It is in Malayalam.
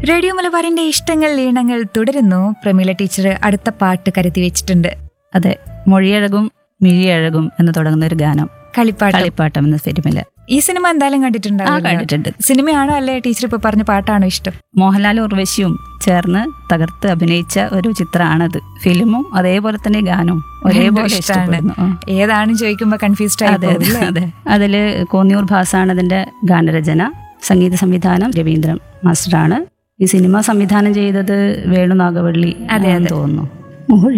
റേഡിയോ മലബാറിന്റെ ഇഷ്ടങ്ങൾ ഈണങ്ങൾ തുടരുന്നു പ്രമീല ടീച്ചർ അടുത്ത പാട്ട് കരുതി വെച്ചിട്ടുണ്ട് അതെ മൊഴിയഴകും മിഴിയഴകും എന്ന് തുടങ്ങുന്ന ഒരു ഗാനം കളിപ്പാട്ടം കളിപ്പാട്ടം എന്ന ഫിലിമില് ഈ സിനിമ എന്തായാലും ആ കണ്ടിട്ടുണ്ടാവും കണ്ടിട്ടുണ്ട് സിനിമയാണോ അല്ലേ ടീച്ചർ ഇപ്പൊ പറഞ്ഞ പാട്ടാണോ ഇഷ്ടം മോഹൻലാൽ ഉർവശിയും ചേർന്ന് തകർത്ത് അഭിനയിച്ച ഒരു ചിത്രമാണത് ഫിലിമും അതേപോലെ തന്നെ ഗാനവും ഒരേപോലെ രണ്ടും ഇഷ്ടാണ്. ഇഷ്ടപ്പെടുന്നു ആ. ഏതാണെന്ന് ചോദിക്കുമ്പോ കൺഫ്യൂസ്ഡ് ആയി അതെ അതെ പോകും, അല്ലേ? അതെ അതില് കോന്നിയൂർ ഭാസാണ് അതിന്റെ ഗാനരചന സംഗീത സംവിധാനം രവീന്ദ്രൻ മാസ്റ്ററാണ് ഈ സിനിമ സംവിധാനം ചെയ്തത് വേണു നാഗവള്ളി അതെ, ആണെന്ന് അതെ. തോന്നുന്നു മൊഴി